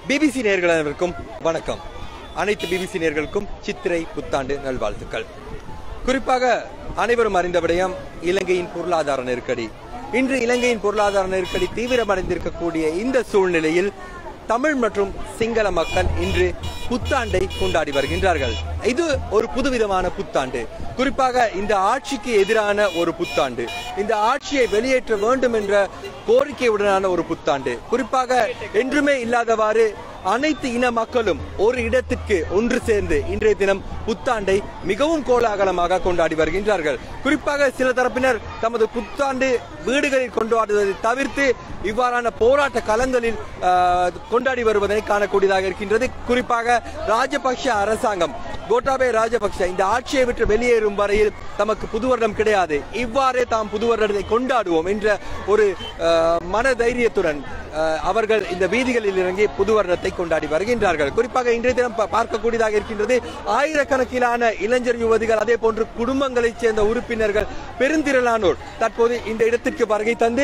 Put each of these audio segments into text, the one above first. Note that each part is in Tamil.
பிபிசி நேயர்கள் அனைவருக்கும் வணக்கம் அனைத்து பிபிசி நேயர்களுக்கும் சித்திரை புத்தாண்டு நல்வாழ்த்துக்கள் குறிப்பாக அனைவரும் அறிந்த விடயம் இலங்கையின் பொருளாதார நெருக்கடி இன்று இலங்கையின் பொருளாதார நெருக்கடி தீவிரமடைந்திருக்கக்கூடிய இந்த சூழ்நிலையில் தமிழ் மற்றும் சிங்கள மக்கள் இன்று புத்தாண்டை கொண்டாடி வருகின்றார்கள் இது ஒரு புதுவிதமான புத்தாண்டு குறிப்பாக இந்த ஆட்சிக்கு எதிரான ஒரு புத்தாண்டு இந்த ஆட்சியை வெளியேற்ற வேண்டும் என்ற கோரிக்கையுடனான ஒரு புத்தாண்டு குறிப்பாக என்றுமே இல்லாதவாறு அனைத்து இன மக்களும் ஒரு இடத்திற்கு ஒன்று சேர்ந்து இன்றைய தினம் புத்தாண்டை மிகவும் கோலாகலமாக கொண்டாடி வருகின்றார்கள் குறிப்பாக சில தரப்பினர் தமது புத்தாண்டு வீடுகளில் கொண்டாடுவதை தவிர்த்து இவ்வாறான போராட்ட களங்களில் ஆஹ், கொண்டாடி வருவதை காணக்கூடியதாக இருக்கின்றது குறிப்பாக ராஜபக்ஷ அரசாங்கம் கோட்டாபே ராஜபக்ஷ இந்த ஆட்சியை விட்டு வெளியேறும் வரையில் தமக்கு புது வருடம் கிடையாது இவ்வாறே தாம் புது வருடத்தை கொண்டாடுவோம் என்ற ஒரு ஆஹ், மன தைரியத்துடன் ஆஹ், அவர்கள் இந்த வீதிகளில் இறங்கி புது வருடத்தை கொண்டாடி வருகின்றார்கள் குறிப்பாக இன்றைய தினம் பா- பார்க்கக்கூடியதாக இருக்கின்றது ஆயிரக்கணக்கிலான இளைஞர் யுவதிகள் அதே போன்று குடும்பங்களைச் சேர்ந்த உறுப்பினர்கள் பெருந்திரளானோர் தற்போது இந்த இடத்திற்கு வருகை தந்து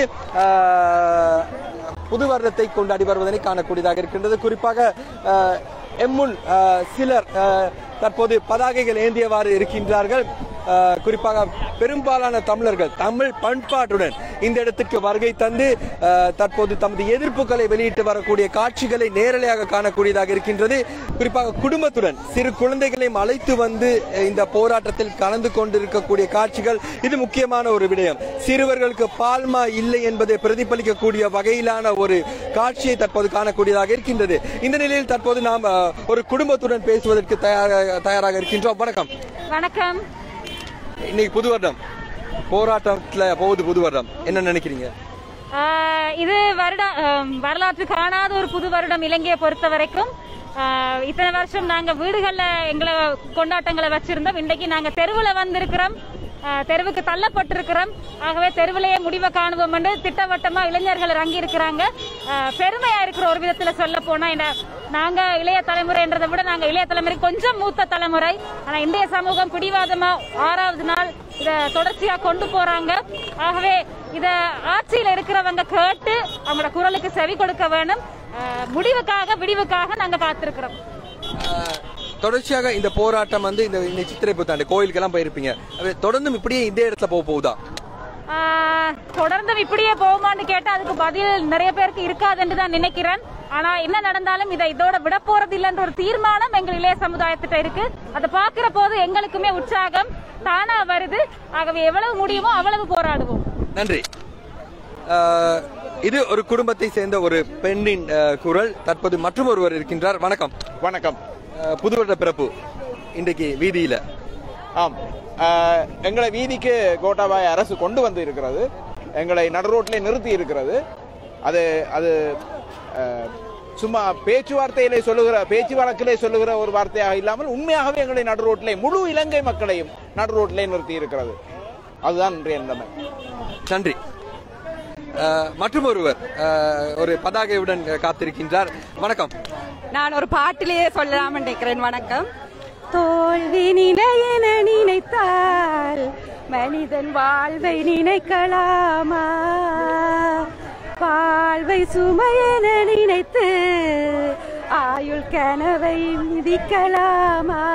ஆஹ், புது வருடத்தை கொண்டாடி வருவதனை காணக்கூடியதாக இருக்கின்றது குறிப்பாக ஆஹ், எம்முன் ஆஹ், சிலர் ஆஹ், தற்போது பதாகைகள் ஏந்தியவாறு இருக்கின்றார்கள் ஆஹ், குறிப்பாக பெரும்பாலான தமிழர்கள் தமிழ் பண்பாட்டுடன் இந்த இடத்துக்கு வருகை தந்து ஆஹ், தற்போது தமது எதிர்ப்புகளை வெளியிட்டு வரக்கூடிய காட்சிகளை நேரலையாக காணக்கூடியதாக இருக்கின்றது குறிப்பாக குடும்பத்துடன் சிறு குழந்தைகளையும் அழைத்து வந்து அஹ், இந்த போராட்டத்தில் கலந்து கொண்டிருக்கக்கூடிய காட்சிகள் இது முக்கியமான ஒரு விடயம் சிறுவர்களுக்கு பால்மா இல்லை என்பதை பிரதிபலிக்கக்கூடிய வகையிலான ஒரு காட்சியை தற்போது காணக்கூடியதாக இருக்கின்றது இந்த நிலையில் தற்போது நாம் அஹ், ஒரு குடும்பத்துடன் பேசுவதற்கு தயாராக தயாராக இருக்கின்றோம் வணக்கம் வணக்கம் இன்னைக்கு புது வருடம் போராட்டத்துல போகுது புது வருடம் என்ன நினைக்கிறீங்க ஆஹ் இது வருடம் ஆம், வரலாற்று காணாத ஒரு புது வருடம் இலங்கையை பொறுத்த வரைக்கும் ஆஹ் இத்தனை வருஷம் நாங்க வீடுகள்ல எங்களை கொண்டாட்டங்களை வச்சிருந்தோம் இன்றைக்கு நாங்க தெருவுல வந்திருக்கிறோம் ஆஹ் தெருவுக்கு தள்ளப்பட்டிருக்கிறோம் ஆகவே தெருவிலேயே முடிவை காணுவோம் என்று திட்டவட்டமா இளைஞர்கள் இறங்கி இருக்கிறாங்க ஆஹ் பெருமையா இருக்கிற ஒரு விதத்துல சொல்ல போனா இந்த நாங்க இளைய தலைமுறைன்றதை விட நாங்க இளைய தலைமுறை கொஞ்சம் மூத்த தலைமுறை ஆனா இந்திய சமூகம் பிடிவாதமா ஆறாவது நாள் இத தொடர்ச்சியா கொண்டு போறாங்க ஆகவே இத ஆட்சியில இருக்கிறவங்க கேட்டு அவங்களோட குரலுக்கு செவி கொடுக்க வேணும் அஹ், முடிவுக்காக விடிவுக்காக நாங்க காத்திருக்கிறோம் அஹ், தொடர்ச்சியாக இந்த போராட்டம் வந்து இந்த இந்த சித்திரை புத்தாண்டு கோயிலுக்கெல்லாம் போயிருப்பீங்க அது தொடர்ந்தும் இப்படியே இதே இடத்துல போக போகுதா ஆஹ், தொடர்ந்து இப்படியே போகுமான்னு கேட்டா அதுக்கு பதில் நிறைய பேருக்கு இருக்காதுன்னு தான் நினைக்கிறேன் ஆனா என்ன நடந்தாலும் இதை இதோட விட போறது இல்லைன்ற ஒரு தீர்மானம் எங்கள் இளைய சமுதாயத்திட்ட இருக்கு அதை பாக்குற போது எங்களுக்குமே உற்சாகம் தானா வருது ஆகவே எவ்வளவு முடியுமோ அவ்வளவு போராடுவோம் நன்றி அஹ், இது ஒரு குடும்பத்தை சேர்ந்த ஒரு பெண்ணின் அஹ், குரல் தற்போது மற்றும் ஒருவர் இருக்கின்றார் வணக்கம் வணக்கம் அஹ், புது வருட பிறப்பு இன்றைக்கு வீதியில ஆம் ஆஹ், எங்களை வீதிக்கு கோட்டாபாய அரசு கொண்டு வந்து இருக்கிறது எங்களை நடுரோட்டிலே நிறுத்தி இருக்கிறது அது அது ஆஹ், சும்மா பேச்சுவார்த்தையிலே சொல்லுகிற பேச்சு வழக்கிலே சொல்லுகிற ஒரு வார்த்தையாக இல்லாமல் உண்மையாகவே எங்களை நடுரோட்டிலே முழு இலங்கை மக்களையும் நடுரோட்டிலே நிறுத்தி இருக்கிறது அதுதான் இன்றைய நிலைமை நன்றி அஹ், மற்றும் ஒருவர் அஹ், ஒரு பதாகையுடன் காத்திருக்கின்றார் வணக்கம் நான் ஒரு பாட்டிலேயே சொல்லலாம் நினைக்கிறேன் வணக்கம் தோல்வி நினையென நினைத்தால் மனிதன் வாழ்வை நினைக்கலாமா வாழ்வை சுமையென நினைத்து ஆயுள் கனவை மிதிக்கலாமா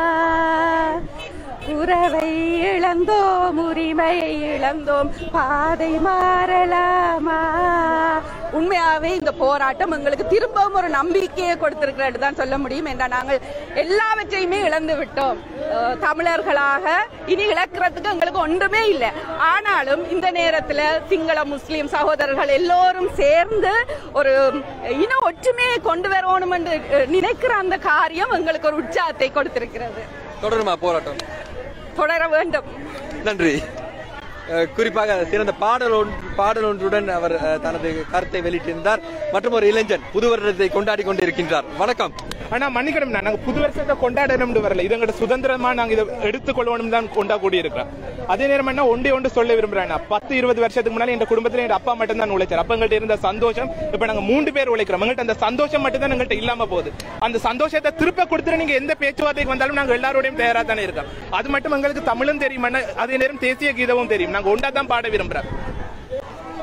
உறவை இழந்தோம் உரிமையை இழந்தோம் பாதை மாறலாமா உண்மையாவே இந்த போராட்டம் எங்களுக்கு திரும்பவும் ஒரு நம்பிக்கையை கொடுத்திருக்கிறது தான் சொல்ல முடியும் என்றால் நாங்கள் எல்லாவற்றையுமே இழந்து விட்டோம் அஹ், தமிழர்களாக இனி இழக்கிறதுக்கு எங்களுக்கு ஒன்றுமே இல்லை ஆனாலும் இந்த நேரத்துல சிங்கள முஸ்லிம் சகோதரர்கள் எல்லோரும் சேர்ந்து ஒரு இன ஒற்றுமையை கொண்டு வரணும் என்று அஹ், நினைக்கிற அந்த காரியம் எங்களுக்கு ஒரு உற்சாகத்தை கொடுத்திருக்கிறது தொடருமா போராட்டம் தொடர வேண்டும் நன்றி அஹ், குறிப்பாக சிறந்த பாடல் ஒன்று பாடல் ஒன்றுடன் அவர் அஹ், தனது கருத்தை வெளியிட்டிருந்தார் மற்றும் ஒரு இளைஞன் புது வருடத்தை கொண்டாடி கொண்டிருக்கின்றார் வணக்கம் ஆனா மன்னிக்கணும் நாங்க புது வருஷத்தை கொண்டாடணும்னு வரல இது எங்கட சுதந்திரமா நாங்க இதை எடுத்துக்கொள்ளணும் தான் கொண்டாடி இருக்கிறோம் அதே நேரம் என்ன ஒன்றே ஒன்று சொல்ல விரும்புறேன் நான் பத்து இருபது வருஷத்துக்கு முன்னாடி எங்க குடும்பத்துல எங்க அப்பா மட்டும் தான் உழைச்சார் அப்ப எங்கள்ட்ட இருந்த சந்தோஷம் இப்ப நாங்க மூன்று பேர் உழைக்கிறோம் எங்கள்ட்ட அந்த சந்தோஷம் மட்டும் தான் எங்கள்ட்ட இல்லாம போகுது அந்த சந்தோஷத்தை திருப்ப கொடுத்துட்டு நீங்க எந்த பேச்சுவார்த்தைக்கு வந்தாலும் நாங்க எல்லாரோடையும் தயாரா தானே இருக்கோம் அது மட்டும் எங்களுக்கு தமிழும் தெரியும் அதே நேரம் தேசிய கீதமும் தெரியும் நாங்க ஒன்றா தான் பாட விரும்புறோம்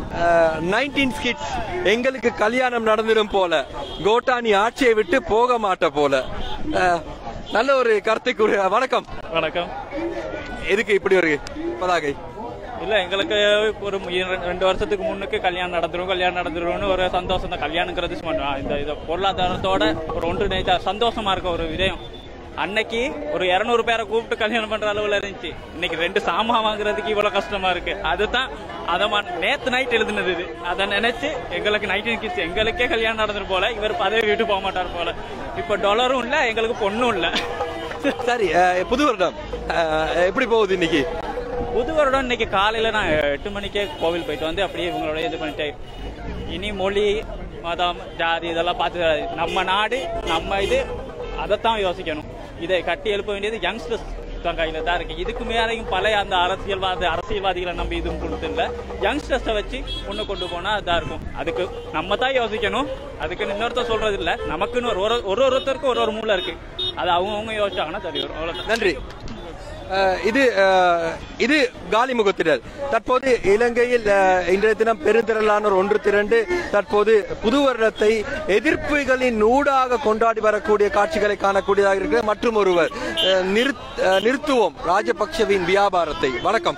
நைன்டீன் ஸ்கிட்ஸ் எங்களுக்கு கல்யாணம் நடந்துடும் போல கோட்டானி ஆட்சியை விட்டு போக மாட்ட போல அஹ், நல்ல ஒரு கருத்துக்கு வணக்கம் வணக்கம் எதுக்கு இப்படி ஒரு பதாகை இல்ல எங்களுக்கு ஒரு இர- ரெண்டு வருஷத்துக்கு முன்னுக்கு கல்யாணம் நடந்துரும் கல்யாணம் நடந்துரும்னு ஒரு சந்தோஷம் தான் கல்யாணங்கிறது சும்மா இந்த இது பொருளாதாரத்தோட ஒரு ஒன்றிணைச்ச சந்தோஷமா இருக்க ஒரு விடயம் அன்னைக்கு ஒரு இருநூறு பேரை கூப்பிட்டு கல்யாணம் பண்ற அளவுல இருந்துச்சு இன்னைக்கு ரெண்டு சாமா வாங்குறதுக்கு இவ்வளவு கஷ்டமா இருக்கு அதுதான் அதை ம- நேத்து நைட் எழுதுனது இது அதை நினைச்சு எங்களுக்கு நைன்டீன் கிட்ஸ் எங்களுக்கே கல்யாணம் நடந்துட்டு போல இவர் பதவி விட்டு போக மாட்டார் போல இப்ப டாலரும் இல்ல எங்களுக்கு பொண்ணும் இல்ல சரி அஹ், புது வருடம் அஹ், எப்படி போகுது இன்னைக்கு புது வருடம் இன்னைக்கு காலையில நான் எட்டு மணிக்கே கோவில் போயிட்டு வந்து அப்படியே இவங்களோட இது பண்ணிட்டேன் இனி மொழி மதம் ஜாதி இதெல்லாம் பார்த்து நம்ம நாடு நம்ம இது அதைத்தான் யோசிக்கணும் இதை கட்டி எழுப்ப வேண்டியது யங்ஸ்டர்ஸ் தான் கையில தான் இருக்கு இதுக்கு மேலையும் பழைய அந்த அரசியல்வாத அரசியல்வாதிகளை நம்பி இதுவும் கொடுத்துல யங்ஸ்டர்ஸை வச்சு ஒண்ணு கொண்டு போனா அதான் இருக்கும் அதுக்கு நம்ம தான் யோசிக்கணும் அதுக்கு இன்னொருத்தர் சொல்றது இல்ல நமக்குன்னு ஒரு ஒரு ஒரு ஒருத்தருக்கும் ஒரு ஒரு மூளை இருக்கு அது அவங்கவுங்க யோசிச்சாங்கன்னா சரி வரும் அவ்வளவுதான் நன்றி அஹ், இது அஹ், இது காலி முகத்திடல் தற்போது இலங்கையில் அஹ், இன்றைய தினம் பெருந்திரளானோர் ஒன்று திரண்டு தற்போது புது வருடத்தை எதிர்ப்புகளின் ஊடாக கொண்டாடி வரக்கூடிய காட்சிகளை காணக்கூடியதாக இருக்கிறது மற்றும் ஒருவர் அஹ், நிறுத்- அஹ், நிறுத்துவோம் ராஜபக்சவின் வியாபாரத்தை வணக்கம்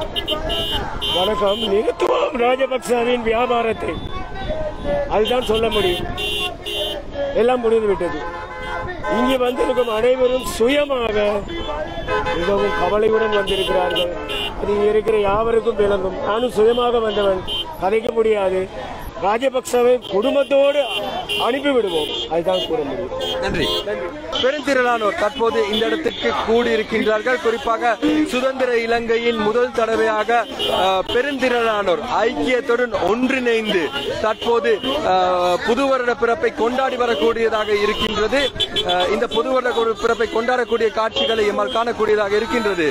வணக்கம் நிறுத்துவோம் ராஜபக்சவின் வியாபாரத்தை அதுதான் சொல்ல முடியும் எல்லாம் முடிந்து விட்டது இங்கே வந்திருக்கும் அனைவரும் சுயமாக மிகவும் கவலையுடன் வந்திருக்கிறார்கள் அது இங்கே இருக்கிற யாவருக்கும் விளங்கும் நானும் சுயமாக வந்தவன் கதைக்க முடியாது ராஜபக்சவை குடும்பத்தோடு அனுப்பிவிடுவோம் அதுதான் கூற முடியும் நன்றி பெருந்திரளானோர் தற்போது இந்த இடத்துக்கு கூடியிருக்கின்றார்கள் குறிப்பாக சுதந்திர இலங்கையின் முதல் தடவையாக அஹ், பெருந்திரளானோர் ஐக்கியத்துடன் ஒன்றிணைந்து தற்போது அஹ், புது வருட பிறப்பை கொண்டாடி வரக்கூடியதாக இருக்கின்றது அஹ், இந்த புது வருட கொ- பிறப்பை கொண்டாடக்கூடிய காட்சிகளை எம்மால் காணக்கூடியதாக இருக்கின்றது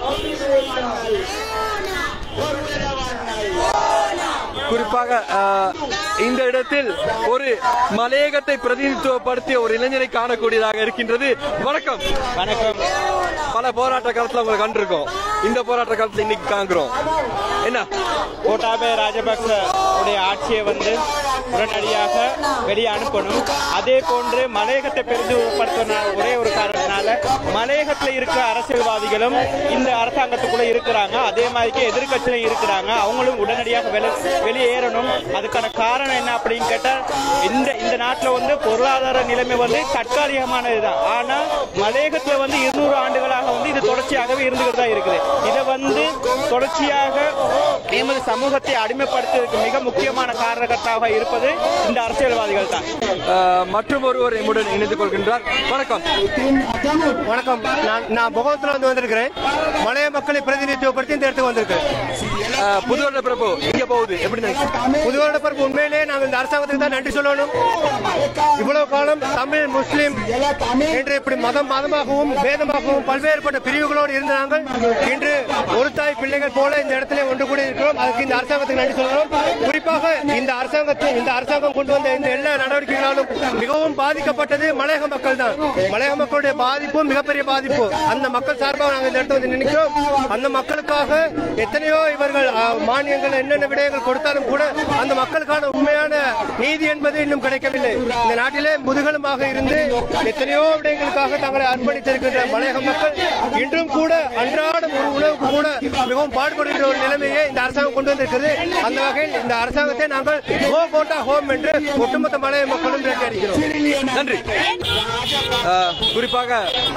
குறிப்பாக அஹ், இந்த இடத்தில் ஒரு மலையகத்தை பிரதிநிதித்துவப்படுத்திய ஒரு இளைஞரை காணக்கூடியதாக இருக்கின்றது வணக்கம் வணக்கம் பல போராட்ட காலத்துல உங்களை கண்டிருக்கோம் இந்த போராட்ட காலத்துல இன்னைக்கு காண்கிறோம் என்ன கோட்டாபய ராஜபக்ச உடைய ஆட்சியை வந்து உடனடியாக வெளியே அனுப்பணும் அதே போன்று மலையகத்தை பெரிதுபடுத்தின ஒரே ஒரு காரணத்தினால மலையகத்தில் இருக்கிற அரசியல்வாதிகளும் இந்த அரசாங்கத்துக்குள்ள இருக்கிறாங்க அதே மாதிரிக்கு எதிர்கட்சியிலும் இருக்கிறாங்க அவங்களும் உடனடியாக வெளி- வெளியேறணும் அதுக்கான காரணம் என்ன அப்படின்னு கேட்டா இந்த இந்த நாட்டில் வந்து பொருளாதார நிலைமை வந்து தற்காலிகமானதுதான் ஆனா மலையகத்துல வந்து இருநூறு ஆண்டுகளாக வந்து இது தொடர்ச்சியாகவே இருந்துகிட்டு தான் இருக்குது இதை வந்து தொடர்ச்சியாக எமது சமூகத்தை அடிமைப்படுத்துவதற்கு மிக முக்கியமான காரணகர்த்தாக இருப்பது இந்த அரசியல்வாதிகள் தான் அஹ், மற்றும் ஒருவர் எம்முடன் இணைந்து கொள்கின்றார் வணக்கம் வணக்கம் நான் நான் முகத்துல வந்து வந்திருக்கிறேன் மலைய மக்களை பிரதிநிதித்துவப்படுத்தி இந்த இடத்துக்கு வந்திருக்கேன் அஹ், புது வருட பிறப்பு இங்க போகுது எப்படி நினைக்கிறீங்க? புது வருட பிறப்பு உண்மையிலேயே நாங்கள் இந்த அரசாங்கத்துக்கு தான் நன்றி சொல்லணும் இவ்வளவு காலம் தமிழ் முஸ்லிம் என்று இப்படி மதம் மதமாகவும் பேதமாகவும் பல்வேறுபட்ட பிரிவுகளோடு இருந்த நாங்கள் இன்று ஒரு தாய் பிள்ளைகள் போல இந்த இடத்துல ஒன்று கூட இருக்கிறோம் அதுக்கு இந்த அரசாங்கத்துக்கு நன்றி சொல்லணும் குறிப்பாக இந்த அரசாங்கத்தை இந்த அரசாங்கம் கொண்டு வந்த இந்த எல்லா நடவடிக்கைகளாலும் மிகவும் பாதிக்கப்பட்டது மலையக மக்கள் தான் மலையக மக்களுடைய பாதிப்பு மிகப்பெரிய பாதிப்பு அந்த மக்கள் சார்பாக நாங்கள் இந்த இடத்துல வந்து நினைக்கிறோம் அந்த மக்களுக்காக எத்தனையோ இவர்கள் அஹ், மானியங்கள் என்னென்ன விடயங்கள் கொடுத்தாலும் கூட அந்த மக்களுக்கான உண்மையான நீதி என்பது இன்னும் கிடைக்கவில்லை இந்த நாட்டிலே முதுகலுமாக இருந்து எத்தனையோ விடயங்களுக்காக தங்களை அர்ப்பணித்திருக்கின்ற மலையக மக்கள் இன்றும் கூட அன்றாடம் ஒரு உணவுக்கு கூட மிகவும் பாடுபடுகின்ற ஒரு நிலைமையை இந்த அரசாங்கம் கொண்டு வந்திருக்கிறது அந்த வகையில் இந்த அரசாங்கத்தை நாங்கள் ஹோ கோட்டா ஹோம் என்று ஒட்டுமொத்த மலைய மக்களும் விரட்டி அடிக்கிறோம் நன்றி அஹ், குறிப்பாக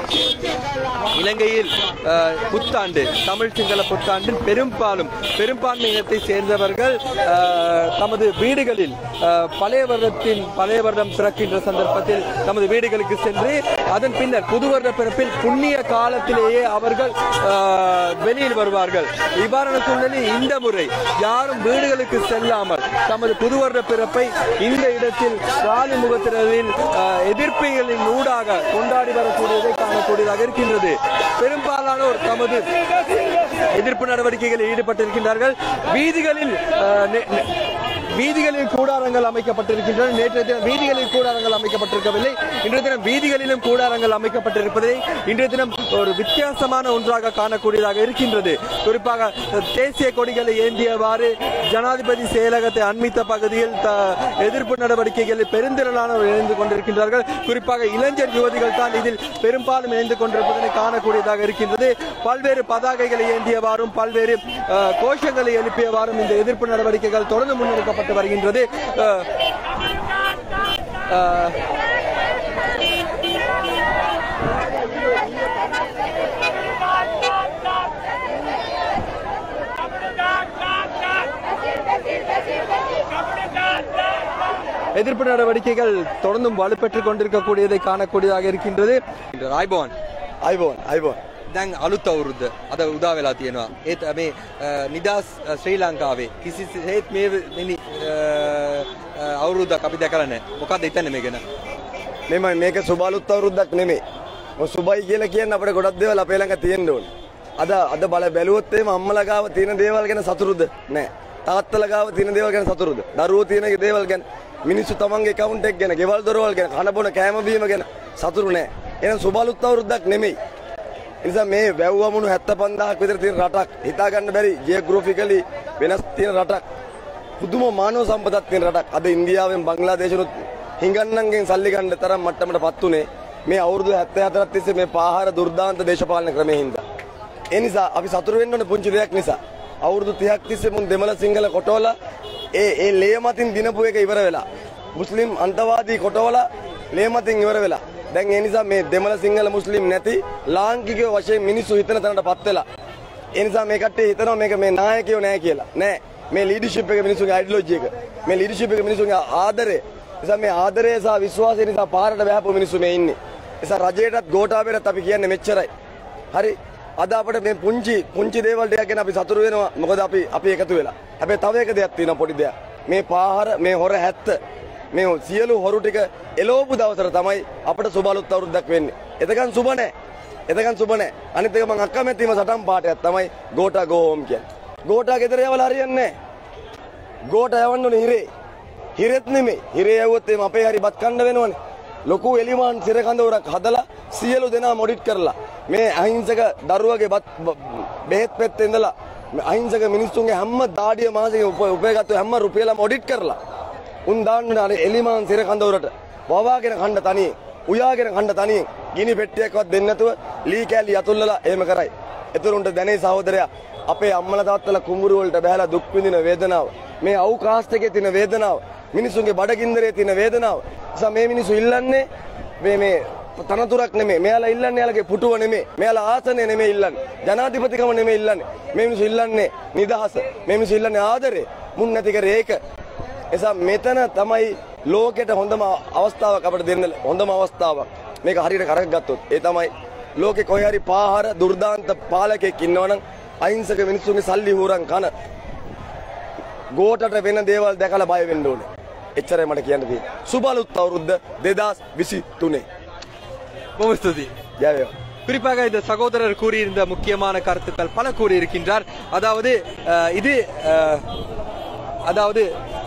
இலங்கையில் அஹ், புத்தாண்டு தமிழ் சிங்கள புத்தாண்டின் பெரும்பாலும் பெரும்பான்மை இனத்தை சேர்ந்தவர்கள் அஹ், தமது வீடுகளில் அஹ், பழைய வருடத்தின் பழைய வருடம் பிறக்கின்ற சந்தர்ப்பத்தில் தமது வீடுகளுக்கு சென்று அதன் பின்னர் புது வருட பிறப்பில் புண்ணிய காலத்திலேயே அவர்கள் அஹ், வெளியில் வருவார்கள் இவ்வாறான சூழ்நிலையில் இந்த முறை யாரும் வீடுகளுக்கு செல்லாமல் தமது புது வருட பிறப்பை இந்த இடத்தில் காலி முகத்தினரில் அஹ், எதிர்ப்புகளின் ஊடாக கொண்டாடி வரக்கூடியதை காணக்கூடியதாக இருக்கின்றது பெரும்பாலானோர் தமது எதிர்ப்பு நடவடிக்கைகளில் ஈடுபட்டிருக்கின்றார்கள் வீதிகளில் அஹ், நெ- நெ- வீதிகளில் கூடாரங்கள் அமைக்கப்பட்டிருக்கின்றன நேற்றைய தினம் வீதிகளில் கூடாரங்கள் அமைக்கப்பட்டிருக்கவில்லை இன்றைய தினம் வீதிகளிலும் கூடாரங்கள் அமைக்கப்பட்டிருப்பதை இன்றைய தினம் ஒரு வித்தியாசமான ஒன்றாக காணக்கூடியதாக இருக்கின்றது குறிப்பாக தேசிய கொடிகளை ஏந்தியவாறு ஜனாதிபதி செயலகத்தை அண்மித்த பகுதியில் த- எதிர்ப்பு நடவடிக்கைகளில் பெருந்திரளானவர் இணைந்து கொண்டிருக்கின்றார்கள் குறிப்பாக இளைஞர் யுவதிகள் தான் இதில் பெரும்பாலும் இணைந்து கொண்டிருப்பதனை காணக்கூடியதாக இருக்கின்றது பல்வேறு பதாகைகளை ஏந்தியவாறும் பல்வேறு அஹ், கோஷங்களை எழுப்பியவாறும் இந்த எதிர்ப்பு நடவடிக்கைகள் தொடர்ந்து முன்னெடுக்கப்பட்டு வருகின்றது அஹ், அஹ், எதிர்ப்பு நடவடிக்கைகள் தொடர்ந்தும் வலுப்பெற்றுக் கொண்டிருக்கக்கூடியதை காணக்கூடியதாக இருக்கின்றது ආයිබෝන් අයිබෝන් අයිබෝන් දැන් අලුත් අවුරුද්ද අද උදා වෙලා තියෙනවා ඒත් මේ අ, නිදහස් අ, ශ්‍රී ලංකාවේ කිසිසේත් මේ මෙනි අවුරුද්දක් අපි දැකලා නැහැ මොකක්ද හිතන්නේ මේ ගැන මෙම මේක සුබාලුත් අවුරුද්දක් නෙමේ මො සුබයි කියලා කියන්න අපිට ගොඩක් දේවල් අපේ ළඟ තියෙන්න ඕනේ අද අද බල බැලුවොත් එහෙම අම්මලා ගාව තියෙන දේවල් ගැන සතුටුද නැහැ තාත්තලා ගාව තියෙන දේවල් ගැන සතුටුද දරුවෝ තියෙන දේවල් ගැන මිනිස්සු තමන්ගේ account එක ගැන ගෙවල් දොරවල් ගැන කන බොන කෑම බීම ගැන සතුටු නැහැ එහෙනම් සුබාලුත් අවුරුද්දක් නෙමෙයි එනිසා මේ වැව්වමුණු 75000ක් විතර තියෙන රටක් හිතා ගන්න බැරි ජියෝග්‍රැෆිකලි වෙනස් තියෙන රටක් පුදුම මානව සම්පතක් තියෙන රටක් අද ඉන්දියාවෙන් බංග්ලාදේශනුත් හිඟන්නන්ගෙන් සල්ලි ගන්න තරම් මට්ටමටපත් උනේ මේ අවුරුදු 74ක් තිස්සේ මේ පාහර දුර්දාන්ත දේශපාලන ක්‍රමයෙන් හින්දා ඒ නිසා අපි සතුරු වෙන්න ඕනේ පුංචි දෙයක් නිසා අවුරුදු 30ක් තිස්සේ මුන් දෙමළ සිංහල කොටවල ඒ ඒ ලේ මතින් දිනපු එක ඉවර වෙලා මුස්ලිම් අන්තවාදී කොටවල ලේ මතින් ඉවර වෙලා දැන් ඒ නිසා මේ දෙමළ සිංහල මුස්ලිම් නැති ලාංකිකයෝ වශයෙන් මිනිස්සු හිතන තැනටපත් වෙලා ඒ නිසා මේ කට්ටිය හිතනවා මේක මේ නායකයෝ නෑ කියලා නෑ මේ ලීඩර්ෂිප් එක මිනිස්සුගේ අයිඩියොලොජි එක මේ ලීඩර්ෂිප් එක මිනිස්සුගේ ආදරය නිසා මේ ආදරය සහ විශ්වාසය නිසා පාරට බහැපු මිනිස්සු මේ ඉන්නේ නිසා රජයටත් ගෝඨාභයටත් අපි කියන්නේ මෙච්චරයි හරි අද අපිට මේ පුංචි පුංචි දේවල් ටිකක් ගැන අපි සතුරු වෙනවා මොකද අපි අපි එකතු වෙලා හැබැයි තව එක දෙයක් තියෙනවා පොඩි දෙයක් මේ පාහර මේ හොර හැත්ත මේ සියලු හොරු ටික එලෝපු දවසට තමයි අපිට සුබලුත් අවුරුද්දක් වෙන්නේ එතකන් සුබ නැහැ එතකන් සුබ නැහැ අනිත් එක මම අකමැතිම සටන් පාටයක් තමයි ගෝටා ගෝ හෝම් කියන්නේ ගෝටා ගෙදර යවලා හරියන්නේ නැහැ ගෝටා යවන්න ඕනේ හිරේ හිරෙත් නෙමෙයි හිරේ යවුවොත් එimhe අපේ හරි බත් කන්න වෙනවනේ ලොකු එලිමාන් සිර කඳවුරක් හදලා සියලු දෙනා මොඩිට් කරලා මේ අහිංසක දරුවගේ බත් බ- බෙහෙත් පෙත්තේ ඉඳලා මේ අහිංසක මිනිස්සුන්ගේ හැම දාඩිය මාසෙකින් උප- උපයගත්තු හැම රුපියලම ඔඩිට් කරලා උන් දාන්න අර එලිමාන් සිර කඳවුරට වවාගෙන කන්න තනියෙන් උයාගෙන කන්න තනියෙන් ගිනි පෙට්ටියක්වත් දෙන්නේ නැතුව ලී කෑලි යතුල්ලලා එහෙම කරයි. එතරුන්ට දැනේ සහෝදරයා අපේ අම්මලා තාත්තලා කුඹුරු වලට බහැලා දුක් විඳින වේදනාව මේ අවු කාස්ට් එකේ තියෙන වේදනාව මිනිසුන්ගේ බඩගින්දරේ තියෙන වේදනාව නිසා මේ මිනිස්සු ඉල්ලන්නේ මේ මේ තනතුරක් නෙමෙයි මෙයාලා ඉල්ලන්නේ යාලගේ පුටුව නෙමෙයි මෙයාලා ආසනය නෙමෙයි ඉල්ලන්නේ ජනාධිපතිකම නෙමෙයි ඉල්ලන්නේ මේ මිනිස්සු ඉල්ලන්නේ නිදහස මේ මිනිස්සු ඉල්ලන්නේ ආදරේ මුන් නැති කරේ ඒක එසා මෙතන තමයි ලෝකෙට හොඳම අවස්ථාවක් අපිට දෙන්න හොඳම අවස්ථාවක් මේක හරියට කරගත්තොත් ඒ තමයි ලෝකෙ කොහේ හරි පාහර දුර්දාන්ත පාලකෙක් ඉන්නවනම් අහිංසක මිනිස්සුන්ගේ සල්ලි හුරන් කන ගෝටට වෙන දේවල් දැකලා බය වෙන්න ඕනේ එච්චරයි මට කියන්න තියෙන්නේ සුබලුත් අවුරුද්ද 2023 බොහොම ස්තුතියි ජය වේවා குறிப்பாக இந்த சகோதரர் கூறியிருந்த முக்கியமான கருத்துக்கள் பல கூறியிருக்கின்றார் அதாவது அஹ், இது அஹ், அதாவது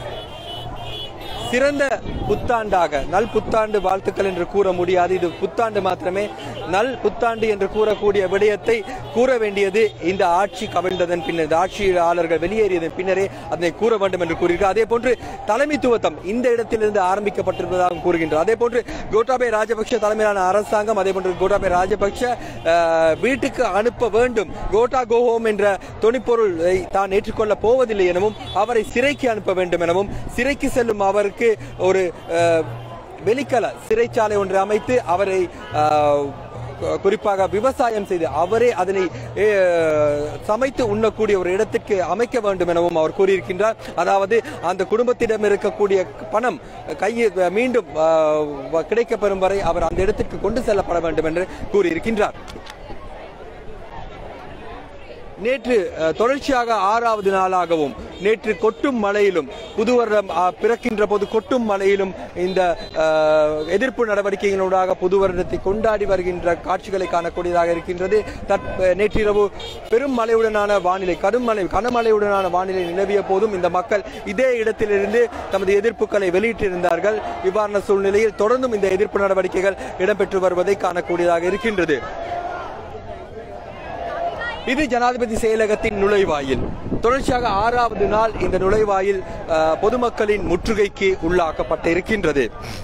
சிறந்த புத்தாண்டாக நல் புத்தாண்டு வாழ்த்துக்கள் என்று கூற முடியாது இது புத்தாண்டு மாத்திரமே நல் புத்தாண்டு என்று கூறக்கூடிய விடயத்தை கூற வேண்டியது இந்த ஆட்சி கவிழ்ந்ததன் பின்னர் இந்த ஆட்சியாளர்கள் வெளியேறியதன் பின்னரே அதனை கூற வேண்டும் என்று கூறுகிறார் அதே போன்று தலைமைத்துவத்தம் இந்த இடத்திலிருந்து ஆரம்பிக்கப்பட்டிருப்பதாக கூறுகின்றார் அதே போன்று கோட்டாபய ராஜபக்ஷ தலைமையிலான அரசாங்கம் அதே போன்று கோட்டாபய ராஜபக்ஷ அஹ், வீட்டுக்கு அனுப்ப வேண்டும் கோட்டா கோஹோம் என்ற தொனிப்பொருளை தான் ஏற்றுக்கொள்ள போவதில்லை எனவும் அவரை சிறைக்கு அனுப்ப வேண்டும் எனவும் சிறைக்கு செல்லும் அவருக்கு ஒரு அஹ், வெளிக்கல சிறைச்சாலை ஒன்று அமைத்து அவரை அஹ், குறிப்பாக விவசாயம் செய்து அவரே அதனை அஹ், சமைத்து உண்ணக்கூடிய ஒரு இடத்திற்கு அமைக்க வேண்டும் எனவும் அவர் கூறியிருக்கின்றார் அதாவது அந்த குடும்பத்திடம் இருக்கக்கூடிய பணம் கையில் மீண்டும் அஹ், கிடைக்கப்பெறும் வரை அவர் அந்த இடத்திற்கு கொண்டு செல்லப்பட வேண்டும் என்று கூறியிருக்கின்றார் நேற்று அஹ், தொடர்ச்சியாக ஆறாவது நாளாகவும் நேற்று கொட்டும் மழையிலும் புது வருடம் அஹ், பிறக்கின்ற போது கொட்டும் மழையிலும் இந்த அஹ், எதிர்ப்பு நடவடிக்கைகளூடாக புது வருடத்தை கொண்டாடி வருகின்ற காட்சிகளை காணக்கூடியதாக இருக்கின்றது தற்- நேற்றிரவு பெரும் மழையுடனான வானிலை கடும் மழை கனமழையுடனான வானிலை நிலவிய போதும் இந்த மக்கள் இதே இடத்திலிருந்து தமது எதிர்ப்புகளை வெளியிட்டிருந்தார்கள் இவ்வாறான சூழ்நிலையில் தொடர்ந்தும் இந்த எதிர்ப்பு நடவடிக்கைகள் இடம்பெற்று வருவதை காணக்கூடியதாக இருக்கின்றது இது ஜனாதிபதி செயலகத்தின் நுழைவாயில் தொடர்ச்சியாக ஆறாவது நாள் இந்த நுழைவாயில் அஹ், பொதுமக்களின் முற்றுகைக்கு உள்ளாக்கப்பட்டு இருக்கின்றது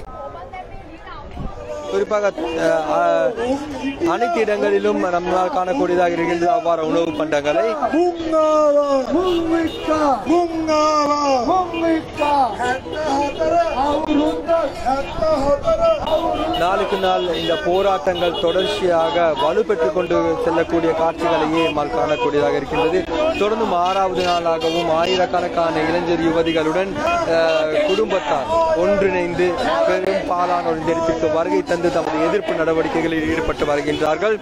குறிப்பாக அஹ், அஹ், அனைத்து இடங்களிலும் நம்மால் காணக்கூடியதாக இருக்கின்ற அவ்வாறு உணவு பண்டங்களை நாளுக்கு நாள் இந்த போராட்டங்கள் தொடர்ச்சியாக வலுப்பெற்றுக் கொண்டு செல்லக்கூடிய காட்சிகளையே நம்மால் காணக்கூடியதாக இருக்கின்றது தொடர்ந்தும் ஆறாவது நாளாகவும் ஆயிரக்கணக்கான இளைஞர் யுவதிகளுடன் அஹ், குடும்பத்தார் ஒன்றிணைந்து பெரும் பாலானோர் இந்த இடத்திற்கு வருகை தந்து தமது எதிர்ப்பு நடவடிக்கைகளில் ஈடுபட்டு வருகின்றார்கள்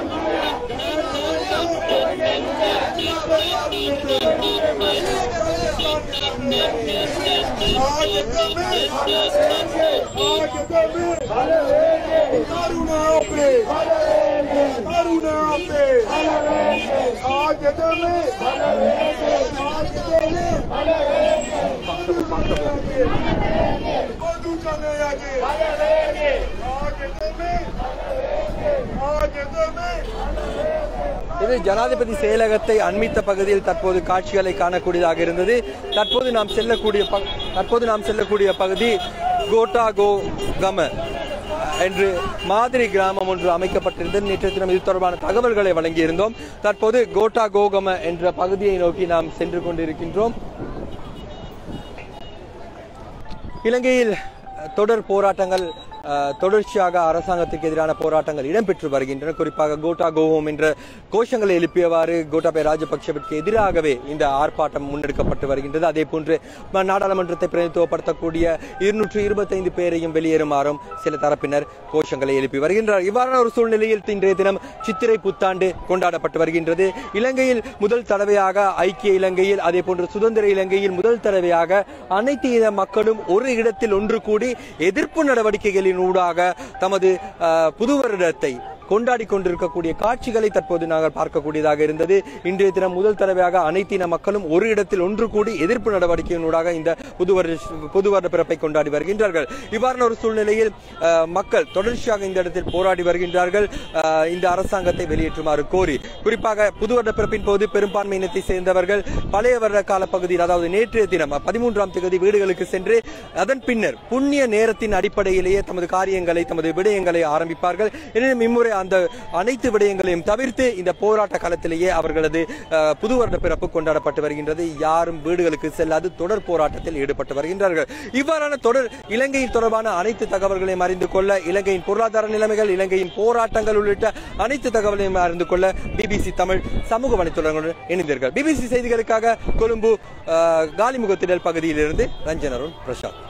இது ஜனாதிபதி செயலகத்தை அண்மித்த பகுதியில் தற்போது காட்சிகளை காணக்கூடியதாக இருந்தது தற்போது நாம் செல்லக்கூடிய ப- தற்போது நாம் செல்லக்கூடிய பகுதி கோட்டா கோ கம என்று மாதிரி கிராமம் ஒன்று அமைக்கப்பட்டிருந்தது நேற்று தினம் இது தொடர்பான தகவல்களை வழங்கியிருந்தோம் தற்போது கோட்டா கோகம என்ற பகுதியை நோக்கி நாம் சென்று கொண்டிருக்கின்றோம் இலங்கையில் அஹ், தொடர் போராட்டங்கள் அஹ், தொடர்ச்சியாக அரசாங்கத்துக்கு எதிரான போராட்டங்கள் இடம்பெற்று வருகின்றன குறிப்பாக கோட்டா கோஹோம் என்ற கோஷங்களை எழுப்பியவாறு கோட்டாபய ராஜபக்சவிற்கு எதிராகவே இந்த ஆர்ப்பாட்டம் முன்னெடுக்கப்பட்டு வருகின்றது அதே போன்று ம- நாடாளுமன்றத்தை பிரதிநிதித்துவப்படுத்தக்கூடிய இருநூற்று இருபத்தைந்து பேரையும் வெளியேறுமாறும் சில தரப்பினர் கோஷங்களை எழுப்பி வருகின்றனர் இவ்வாறான ஒரு சூழ்நிலையில் இன்றைய தினம் சித்திரை புத்தாண்டு கொண்டாடப்பட்டு வருகின்றது இலங்கையில் முதல் தடவையாக ஐக்கிய இலங்கையில் அதே போன்று சுதந்திர இலங்கையில் முதல் தடவையாக அனைத்து இன மக்களும் ஒரு இடத்தில் ஒன்று கூடி எதிர்ப்பு நடவடிக்கைகளின் ஊடாக தமது அஹ், புது வருடத்தை கொண்டாடி கொண்டிருக்கக்கூடிய காட்சிகளை தற்போது நாங்கள் பார்க்கக்கூடியதாக இருந்தது இன்றைய தினம் முதல் தடவையாக அனைத்து இன மக்களும் ஒரு இடத்தில் ஒன்று கூடி எதிர்ப்பு நடவடிக்கையினூடாக இந்த புது வருட புது வருட பிறப்பை கொண்டாடி வருகின்றார்கள் இவ்வாறான ஒரு சூழ்நிலையில் அஹ், மக்கள் தொடர்ச்சியாக இந்த இடத்தில் போராடி வருகின்றார்கள் அஹ், இந்த அரசாங்கத்தை வெளியேற்றுமாறு கோரி குறிப்பாக புது வருட பிறப்பின் போது பெரும்பான்மை இனத்தை சேர்ந்தவர்கள் பழைய வருட கால பகுதியில் அதாவது நேற்றைய தினம் பதிமூன்றாம் தேதி வீடுகளுக்கு சென்று அதன் பின்னர் புண்ணிய நேரத்தின் அடிப்படையிலேயே தமது காரியங்களை தமது விடயங்களை ஆரம்பிப்பார்கள் எனினும் இம்முறை அந்த அனைத்து விடயங்களையும் தவிர்த்து இந்த போராட்ட காலத்திலேயே அவர்களது அஹ், புது வருட பிறப்பு கொண்டாடப்பட்டு வருகின்றது யாரும் வீடுகளுக்கு செல்லாது தொடர் போராட்டத்தில் ஈடுபட்டு வருகின்றார்கள் இவ்வாறான தொடர் இலங்கையின் தொடர்பான அனைத்து தகவல்களையும் அறிந்து கொள்ள இலங்கையின் பொருளாதார நிலைமைகள் இலங்கையின் போராட்டங்கள் உள்ளிட்ட அனைத்து தகவலையும் அறிந்து கொள்ள பிபிசி தமிழ் சமூக வலைத்தளங்களுடன் இணைந்தீர்கள் பிபிசி செய்திகளுக்காக கொழும்பு அஹ், காலிமுகத்திடல் பகுதியிலிருந்து ரஞ்சன் அருண் பிரசாத்